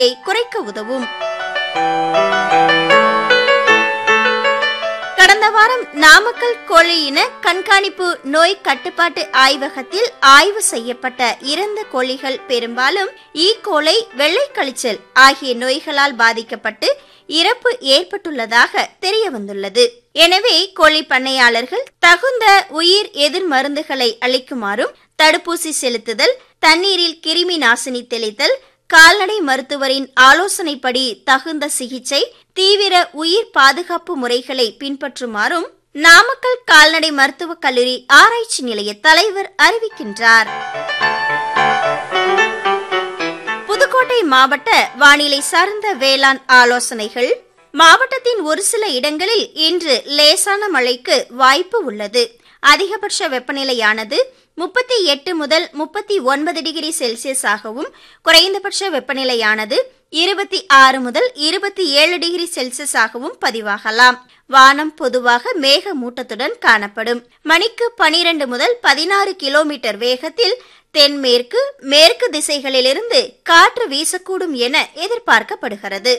குறைக்க உதவும் கடந்த வாரம் நாமக்கல் கோழி இன கண்காணிப்பு நோய் கட்டுப்பாட்டு ஆய்வகத்தில் ஆய்வு செய்யப்பட்ட இறந்த கோழிகள் பெரும்பாலும் ஈ கோலை வெள்ளை கழிச்சல் ஆகிய நோய்களால் பாதிக்கப்பட்டு இறப்பு ஏற்பட்டுள்ளதாக தெரிய வந்துள்ளது எனவே கோழி பண்ணையாளர்கள் தகுந்த உயிர் எதிர் மருந்துகளை அளிக்குமாறும் தடுப்பூசி செலுத்துதல் தண்ணீரில் கிருமி நாசினி தெளித்தல் கால்நடை மருத்துவரின் ஆலோசனைப்படி தகுந்த சிகிச்சை தீவிர உயிர் பாதுகாப்பு முறைகளை பின்பற்றுமாறும் நாமக்கல் கால்நடை மருத்துவக் கல்லூரி ஆராய்ச்சி நிலைய தலைவர் அறிவிக்கின்றார் புதுக்கோட்டை மாவட்ட வானிலை சார்ந்த வேளாண் ஆலோசனைகள் மாவட்டத்தின் ஒரு சில இடங்களில் இன்று லேசான மழைக்கு வாய்ப்பு உள்ளது அதிகபட்ச வெப்பநிலையானது முப்பத்தி எட்டு முதல் முப்பத்தி ஒன்பது டிகிரி செல்சியஸ் ஆகவும் குறைந்தபட்ச வெப்பநிலையானது இருபத்தி ஆறு முதல் இருபத்தி ஏழு டிகிரி செல்சியஸ் ஆகவும் பதிவாகலாம் வானம் பொதுவாக மேகமூட்டத்துடன் காணப்படும் மணிக்கு பனிரெண்டு முதல் பதினாறு கிலோமீட்டர் வேகத்தில் தென்மேற்கு மேற்கு திசைகளிலிருந்து காற்று வீசக்கூடும் என எதிர்பார்க்கப்படுகிறது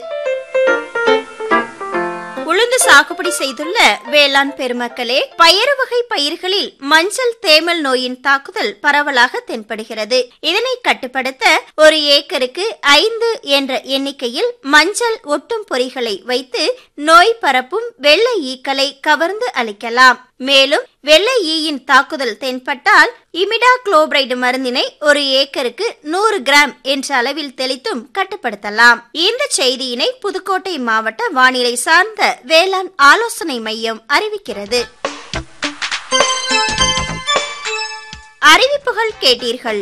உளுந்து சாகுபடி செய்துள்ள வேளாண் பெருமக்களே பயறு வகை பயிர்களில் மஞ்சள் தேமல் நோயின் தாக்குதல் பரவலாக தென்படுகிறது இதனை கட்டுப்படுத்த ஒரு ஏக்கருக்கு ஐந்து என்ற எண்ணிக்கையில் மஞ்சள் ஒட்டும் பொறிகளை வைத்து நோய் பரப்பும் வெள்ளை ஈக்களை கவர்ந்து அளிக்கலாம் மேலும் வெள்ளை ஈயின் தாக்குதல் தென்பட்டால் இமிடா குளோபரைடு மருந்தினை ஒரு ஏக்கருக்கு நூறு கிராம் என்ற அளவில் தெளித்தும் கட்டுப்படுத்தலாம் இந்த செய்தியினை புதுக்கோட்டை மாவட்ட வானிலை சார்ந்த வேளாண் ஆலோசனை மையம் அறிவிக்கிறது அறிவிப்புகள் கேட்டீர்கள்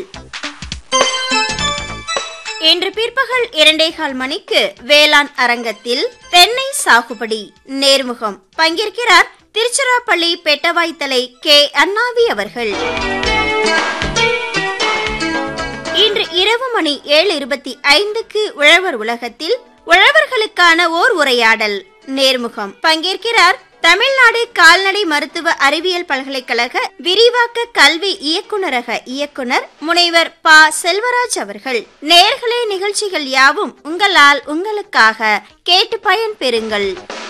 இன்று பிற்பகல் இரண்டேகால் மணிக்கு வேளாண் அரங்கத்தில் தென்னை சாகுபடி நேர்முகம் பங்கேற்கிறார் திருச்சிராப்பள்ளி பெட்டவாய்த்தலை கே அண்ணாவி அவர்கள் இன்று இரவு மணி ஏழு இருபத்தி ஐந்துக்கு உழவர் உலகத்தில் உழவர்களுக்கான ஓர் உரையாடல் நேர்முகம் பங்கேற்கிறார் தமிழ்நாடு கால்நடை மருத்துவ அறிவியல் பல்கலைக்கழக விரிவாக்க கல்வி இயக்குநரக இயக்குனர் முனைவர் ப செல்வராஜ் அவர்கள் நேர்களே நிகழ்ச்சிகள் யாவும் உங்களால் உங்களுக்காக கேட்டு பயன் பெறுங்கள்